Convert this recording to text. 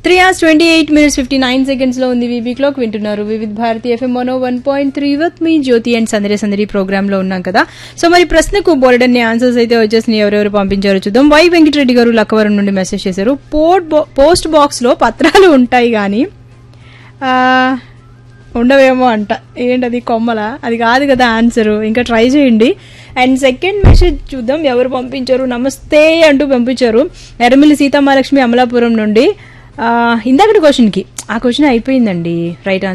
three hours twenty eight minutes fifty nine seconds లో ఉంది VB clock వింటున్నారు Vividh Bharati FM మనో వన్ పాయింట్ త్రీ విత్ మీ జ్యోతి అండ్ సందరి సందరి ప్రోగ్రామ్ లో ఉన్నాం కదా సో మరి ప్రశ్నకు బోర్డన్ని ఆన్సర్స్ అయితే వచ్చేసినాయి ఎవరెవరు పంపించారో చూద్దాం వై వెంకటరెడ్డి గారు లక్కవరం నుండి మెసేజ్ చేశారు పోర్ట్ బా- పోస్ట్ బాక్స్ లో పత్రాలు ఉంటాయి కానీ ఆ, ఉండవేమో అంట ఏంటది కొమ్మల అది కాదు కదా ఆన్సర్ ఇంకా ట్రై చేయండి అండ్ సెకండ్ మెసేజ్ చూద్దాం ఎవరు పంపించారు నమస్తే అంటూ పంపించారు ఎర్రమిల్లి సీతామహాలక్ష్మి అమలాపురం నుండి ఆ, ఇందాకటి క్వశ్చన్కి ఆ క్వశ్చన్ అయిపోయిందండి రైట్ ఆన్సర్